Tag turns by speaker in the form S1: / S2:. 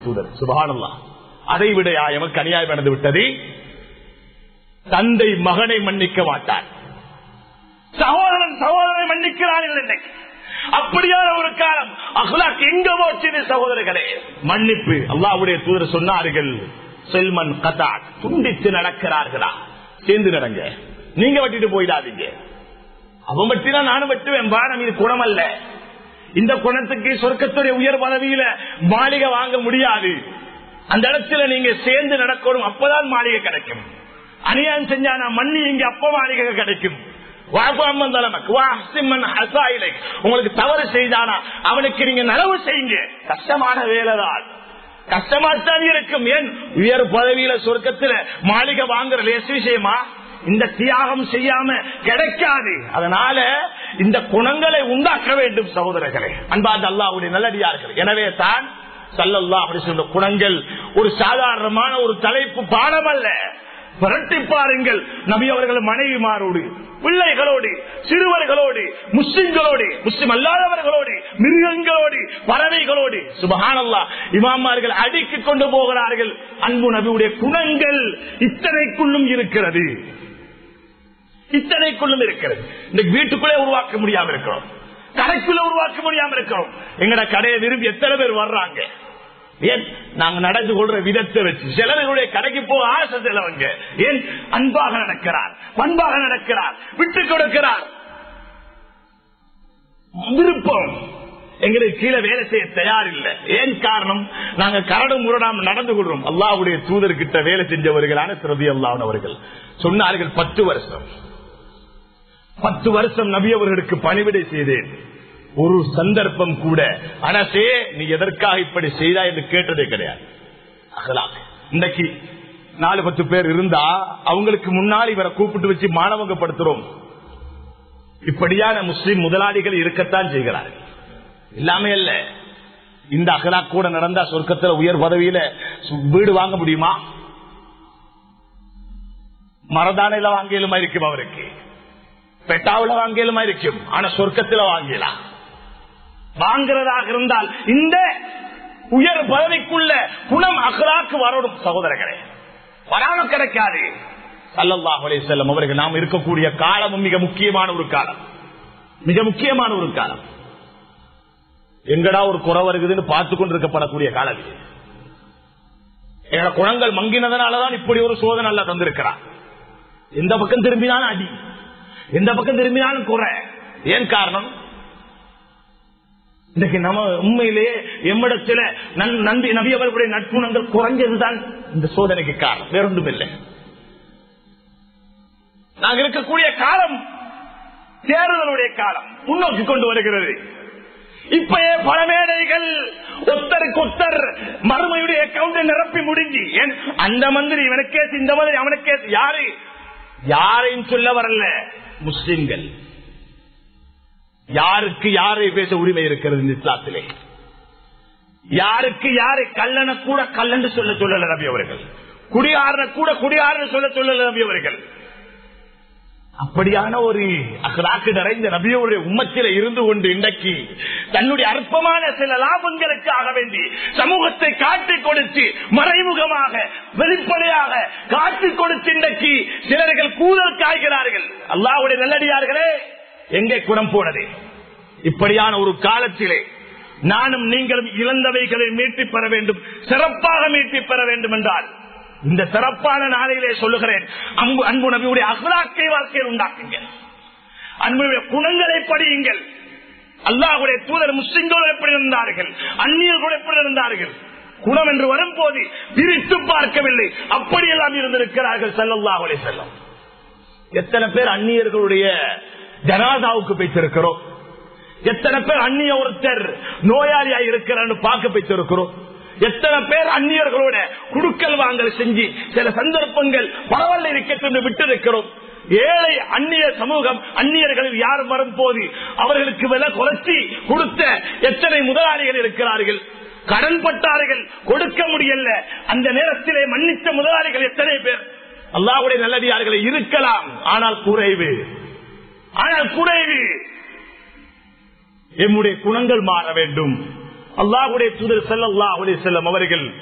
S1: தூதர் சுபஹானல்லாஹ் அதை விட எமக்கு அநியாயம் நடந்து விட்டது தந்தை மகனை மன்னிக்க மாட்டார் சகோதரன் சகோதரனை மன்னிக்கிறான் இல்லை அப்படியான ஒரு காலம் அஹ்லாக் எங்க போச்சு சகோதரர்களே மன்னிப்பு அல்லாஹ்வுடைய தூதர் சொன்னார்கள் செல்மன் கதா துண்டித்து நடக்கிறார்களா சேர்ந்து நடங்க நீங்க வட்டிட்டு போயிடாதீங்க அவன் வட்டினா நானும் வெட்டுவேன் பானம் இது குணம் அல்ல இந்த குணத்துக்கு சொர்க்கத்துடைய உயர் பதவியில மாளிகை வாங்க முடியாது அந்த இடத்துல நீங்க சேர்ந்து நடக்கணும் அப்பதான் மாளிகை கிடைக்கும் அநியாயம் செஞ்சா நான் மண்ணி இங்க அப்ப மாளிகை கிடைக்கும் உங்களுக்கு தவறு செய்தானா அவனுக்கு நீங்க நலவு செய்யுங்க கஷ்டமான வேலைதான் கஷ்டமாத்தான் இருக்கும் ஏன் உயர் பதவியில சொர்க்கத்துல மாளிகை வாங்குற லேசு விஷயமா இந்த தியாகம் செய்யாம கிடைக்காது அதனால இந்த குணங்களை உண்டாக்க வேண்டும் சகோதரர்களே அன்பாது அல்லாவுடைய நல்லடியார்கள் எனவே தான் சல்லல்லா அப்படி சொல்ற குணங்கள் ஒரு சாதாரணமான ஒரு தலைப்பு பாடம் அல்ல புரட்டி பாருங்கள் நபி அவர்கள் மனைவிமாரோடு பிள்ளைகளோடு சிறுவர்களோடு முஸ்லிம்களோடு முஸ்லிம் அல்லாதவர்களோடு மிருகங்களோடு பறவைகளோடு சுபகானல்லா இமாமார்கள் அடுக்கி கொண்டு போகிறார்கள் அன்பு நபியுடைய குணங்கள் இத்தனைக்குள்ளும் இருக்கிறது இத்தனைக்குள்ளும் இருக்கிறது இந்த வீட்டுக்குள்ளே உருவாக்க முடியாம இருக்கிறோம் கடைக்குள்ள உருவாக்க முடியாம இருக்கிறோம் எங்கட கடையை விரும்பி எத்தனை பேர் வர்றாங்க ஏன் நாங்க நடந்து கொள்ற விதத்தை வச்சு சிலர்களுடைய கடைக்கு போக ஆசை செலவங்க ஏன் அன்பாக நடக்கிறார் பண்பாக நடக்கிறார் விட்டு கொடுக்கிறார் விருப்பம் எங்களுக்கு கீழே வேலை செய்ய தயார் இல்லை ஏன் காரணம் நாங்க கரடு முரடாம நடந்து கொள்றோம் அல்லாவுடைய தூதர் கிட்ட வேலை செஞ்சவர்களான சிறதி அல்லானவர்கள் சொன்னார்கள் பத்து வருஷம் பத்து வருஷம் நபி அவர்களுக்கு பணிவிடை செய்தேன் ஒரு சந்தர்ப்பம் கூட அனசே நீ எதற்காக இப்படி செய்தா என்று கேட்டதே கிடையாது இன்னைக்கு நாலு பத்து பேர் இருந்தா அவங்களுக்கு முன்னால் இவரை கூப்பிட்டு வச்சு மாணவங்கப்படுத்துறோம் இப்படியான முஸ்லிம் முதலாளிகள் இருக்கத்தான் செய்கிறார்கள் எல்லாமே அல்ல இந்த அகலா கூட நடந்தா சொர்க்கத்துல உயர் பதவியில வீடு வாங்க முடியுமா மரதானையில வாங்கியலுமா இருக்கும் அவருக்கு பெட்டாவுல வாங்கியலுமா இருக்கும் ஆனா சொர்க்கத்துல வாங்கலாம் வாங்குறதாக இருந்தால் இந்த உயர் பதவிக்குள்ள குணம் அகலாக்கு வரணும் சகோதரர்களே வராம கிடைக்காது சல்லல்லாஹ் செல்லம் அவர்கள் நாம் இருக்கக்கூடிய காலமும் மிக முக்கியமான ஒரு காலம் மிக முக்கியமான ஒரு காலம் எங்கடா ஒரு குறை வருகுதுன்னு பார்த்து கொண்டிருக்கப்படக்கூடிய காலம் இது எங்களோட குணங்கள் மங்கினதனாலதான் இப்படி ஒரு சோதனை அல்ல தந்திருக்கிறார் எந்த பக்கம் திரும்பினாலும் அடி எந்த பக்கம் திரும்பினாலும் குறை ஏன் காரணம் இன்றைக்கு நம்ம உண்மையிலேயே எம்மிடத்துல நன்றி நபியவர்களுடைய நட்புணங்கள் குறைஞ்சதுதான் இந்த சோதனைக்கு காரணம் வேறொன்றும் இல்லை நாங்கள் இருக்கக்கூடிய காலம் தேர்தலுடைய காலம் முன்னோக்கி கொண்டு வருகிறது இப்பயே பல மேடைகள் ஒத்தருக்கு ஒத்தர் மறுமையுடைய அக்கௌண்ட் நிரப்பி முடிஞ்சு ஏன் அந்த மந்திரி இவனுக்கே இந்த மந்திரி அவனுக்கே யாரு யாரையும் சொல்ல வரல முஸ்லிம்கள் யாருக்கு யாரை பேச உரிமை இருக்கிறது இந்த இஸ்லாத்திலே யாருக்கு யாரை கல்லன கூட கல்லன்று சொல்ல சொல்லல ரவி அவர்கள் குடியாரன கூட குடியாரன் சொல்ல சொல்லல ரவி அவர்கள் அப்படியான ஒரு அகலாக்கு நிறைந்த நபியோடைய உம்மத்தில இருந்து கொண்டு இன்றைக்கு தன்னுடைய அற்பமான சில லாபங்களுக்காக வேண்டி சமூகத்தை காட்டி கொடுத்து மறைமுகமாக வெளிப்படையாக காட்டி கொடுத்து இன்றைக்கு சிலர்கள் கூதல் காய்கிறார்கள் அல்லாவுடைய நல்லடியார்களே எங்கே குணம் போனது இப்படியான ஒரு காலத்திலே நானும் நீங்களும் இழந்தவைகளை மீட்டி பெற வேண்டும் சிறப்பாக மீட்டி பெற வேண்டும் என்றால் இந்த சிறப்பான நாளையிலே சொல்லுகிறேன் அன்பு அன்பு நபியுடைய அகலாக்கை வாழ்க்கையில் உண்டாக்குங்க அன்புடைய குணங்களை படியுங்கள் அல்லாஹுடைய தூதர் முஸ்லிம்கள் எப்படி இருந்தார்கள் அந்நியர்கள் எப்படி இருந்தார்கள் குணம் என்று வரும்போது பிரித்து பார்க்கவில்லை அப்படியெல்லாம் இருந்திருக்கிறார்கள் செல்லல்லாஹுலே செல்லம் எத்தனை பேர் அந்நியர்களுடைய ஜனாதாவுக்கு வைத்திருக்கிறோம் எத்தனை பேர் அந்நிய ஒருத்தர் நோயாளியா இருக்கிறான்னு பார்க்க வைத்திருக்கிறோம் எத்தனை பேர் அந்நியர்களோட குடுக்கல் வாங்கல் செஞ்சு சில சந்தர்ப்பங்கள் பரவாயில்ல இருக்கட்டும் விட்டு இருக்கிறோம் ஏழை அந்நிய சமூகம் அந்நியர்களில் யார் வரும்போது அவர்களுக்கு விலை குறைச்சி கொடுத்த எத்தனை முதலாளிகள் இருக்கிறார்கள் கடன் பட்டார்கள் கொடுக்க முடியல அந்த நேரத்திலே மன்னித்த முதலாளிகள் எத்தனை பேர் அல்லாவுடைய நல்லடியார்களை இருக்கலாம் ஆனால் குறைவு ஆனால் குறைவு எம்முடைய குணங்கள் மாற வேண்டும் அல்லாஹுடைய தூதர் ஸல்லல்லாஹு அலைஹி வஸல்லம் அவர்கள்